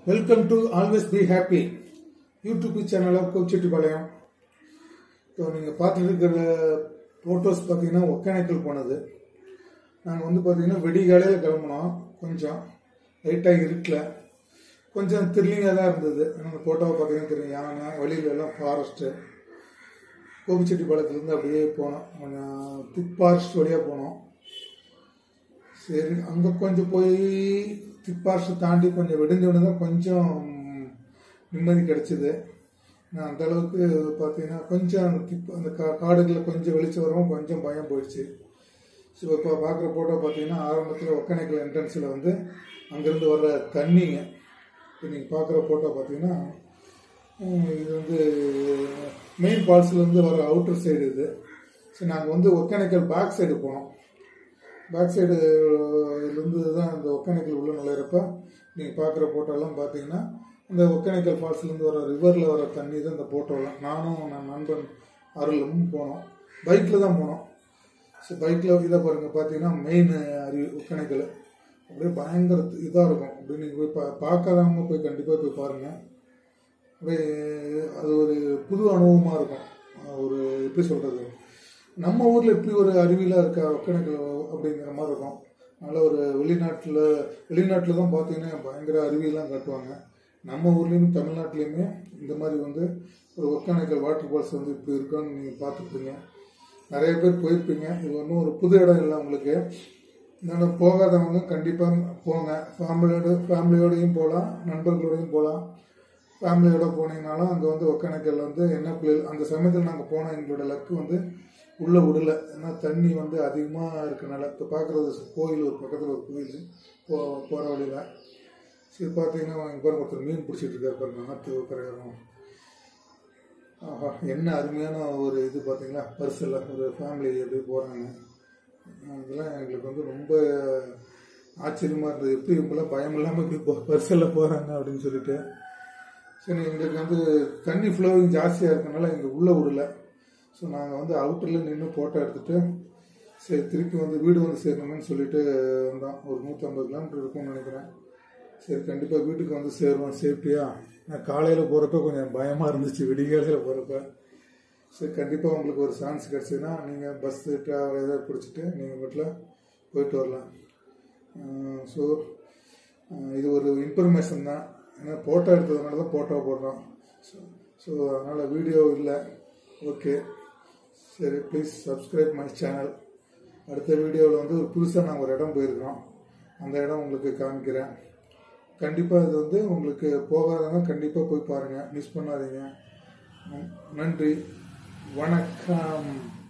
welcome to always be happy YouTube சேனலாக Kochittipalayam so நீங்கள் பார்த்துட்டு இருக்கிற ஃபோட்டோஸ் பார்த்தீங்கன்னா ஒக்கேனக்கல் போனது நாங்கள் வந்து பார்த்தீங்கன்னா வெடிகாலையில் கிளம்புனோம் கொஞ்சம் லைட்டாக இருக்கல கொஞ்சம் த்ரில்லிங்காக தான் இருந்தது அந்த ஃபோட்டோவை பார்த்தீங்கன்னா தெரியும் யானை வழியில எல்லாம் ஃபாரஸ்ட்டு கோபிச்செட்டிப்பாளையத்துலேருந்து அப்படியே போனோம் கொஞ்சம் திக் ஃபாரஸ்ட் வழியாக போனோம் சரி அங்கே கொஞ்சம் போய் திக் ஃபாரஸ்ட் தாண்டி கொஞ்சம் விடிஞ்ச உடனே தான் கொஞ்சம் நிம்மதி கிடைச்சிது நான் அந்த அளவுக்கு பார்த்தீங்கன்னா கொஞ்சம் அந்த திப் அந்த கா காடுகளில் கொஞ்சம் வெளிச்சம் வரவும் கொஞ்சம் பயம் போயிடுச்சு ஸோ இப்போ பார்க்குற ஃபோட்டோ பார்த்தீங்கன்னா ஆரம்பத்தில் ஒக்கனைக்கல் என்ட்ரன்ஸில் வந்து அங்கேருந்து வர்ற தண்ணிங்க இப்போ நீங்கள் பார்க்குற ஃபோட்டோ பார்த்தீங்கன்னா உம், இது வந்து மெயின் ஃபால்ஸ்லேருந்து வர அவுட்டர் சைடு இது ஸோ நாங்கள் வந்து ஒக்கனைக்கல் பேக் சைடு போனோம் பேக் சைடு இருந்து தான் அந்த ஒக்கனைக்கல் உள்ள நுழையிறப்ப நீங்கள் பார்க்குற ஃபோட்டோலாம் பார்த்தீங்கன்னா அந்த ஒக்கனைக்கல் ஃபால்ஸ்லேருந்து வர ரிவரில் வர தண்ணி தான் இந்த ஃபோட்டோலாம் நானும் நான் நண்பன் அருளும் போனோம் பைக்கில் தான் போனோம் ஸோ பைக்கில் இதை பாருங்கள் பார்த்தீங்கன்னா மெயின் அருவி ஒக்கனைக்கல் அப்படியே பயங்கர இதாக இருக்கும் அப்படி நீங்கள் போய் பா பார்க்காதவங்க போய் கண்டிப்பாக போய் பாருங்கள் அப்படியே அது ஒரு புது அனுபவமாக இருக்கும் அஹ் ஒரு எப்படி சொல்கிறது நம்ம ஊரில் இப்படி ஒரு அருவிலாம் இருக்கா ஒக்கேனக்கல் அப்படிங்கிற மாதிரி இருக்கும் நல்ல ஒரு வெளிநாட்டில் வெளிநாட்டில் தான் பார்த்தீங்கன்னா பயங்கர அருவியெல்லாம் காட்டுவாங்க நம்ம ஊர்லேயும் தமிழ்நாட்டிலையுமே இந்த மாதிரி வந்து ஒரு ஒக்கேனக்கல் வாட்டர் ஃபால்ஸ் வந்து இப்படி இருக்கான்னு நீங்கள் பார்த்துருப்பீங்க நிறைய பேர் போயிருப்பீங்க இது ஒன்றும் ஒரு புது இடம் இல்லை உங்களுக்கு அதனால் போகாதவங்க கண்டிப்பாக போங்க ஃபேமிலியோட ஃபேமிலியோடையும் போகலாம் நண்பர்களோடையும் போகலாம் ஃபேமிலியோட போனீங்கனாலும் அங்கே வந்து ஒக்கேனக்கல் வந்து என்ன பிள்ளைகள் அந்த சமயத்தில் நாங்கள் போன எங்களோட லக்கு வந்து உள்ளே விடல ஏன்னா தண்ணி வந்து அதிகமாக இருக்கனால இப்போ பார்க்குறது கோயில் ஒரு பக்கத்தில் ஒரு கோயில் போ போகிற வழியில் சரி பார்த்தீங்கன்னா இங்கே பாருங்க ஒருத்தர் மீன் பிடிச்சிட்டு இருக்காரு பாருங்க ஆற்று கரையோரம் ஆஹா என்ன அருமையான ஒரு இது பார்த்தீங்களா பரிசில் ஒரு ஃபேமிலி எப்படி போகிறாங்க அதெல்லாம் எங்களுக்கு வந்து ரொம்ப ஆச்சரியமாக இருந்தது எப்படி இவங்கெல்லாம் பயம் இல்லாமல் இப்படி போ பரிசலில் போகிறாங்க அப்படின்னு சொல்லிட்டு சரி எங்களுக்கு வந்து தண்ணி ஃப்ளோவிங் ஜாஸ்தியாக இருக்கனால எங்க உள்ளே விடல ஸோ நாங்கள் வந்து அவுட்டரில் நின்று ஃபோட்டோ எடுத்துட்டு சரி திருப்பி வந்து வீடு வந்து சேரணும்னு சொல்லிட்டு வந்தோம் ஒரு நூற்றம்பது கிலோமீட்டர் இருக்கும்னு நினைக்கிறேன் சரி கண்டிப்பாக வீட்டுக்கு வந்து சேருவோம் சேஃப்டியாக நான் காலையில் போகிறப்ப கொஞ்சம் பயமாக இருந்துச்சு விடிகாலையில் போகிறப்ப சரி கண்டிப்பாக உங்களுக்கு ஒரு சான்ஸ் கிடச்சிதுன்னா நீங்கள் பஸ்ஸு ட்ராவல் ஏதாவது பிடிச்சிட்டு நீங்கள் வீட்டில் போயிட்டு வரலாம் ஸோ இது ஒரு இன்ஃபர்மேஷன் தான் ஏன்னா ஃபோட்டோ எடுத்ததுனால தான் ஃபோட்டோ போடுறோம் ஸோ ஸோ அதனால் வீடியோ இல்லை ஓகே சரி ப்ளீஸ் சப்ஸ்கிரைப் மை சேனல் அடுத்த வீடியோவில் வந்து ஒரு புதுசாக நாங்கள் ஒரு இடம் போயிருக்கிறோம் அந்த இடம் உங்களுக்கு காமிக்கிறேன் கண்டிப்பாக இது வந்து உங்களுக்கு போகாதவங்க கண்டிப்பாக போய் பாருங்கள் மிஸ் பண்ணாதீங்க நன்றி வணக்கம்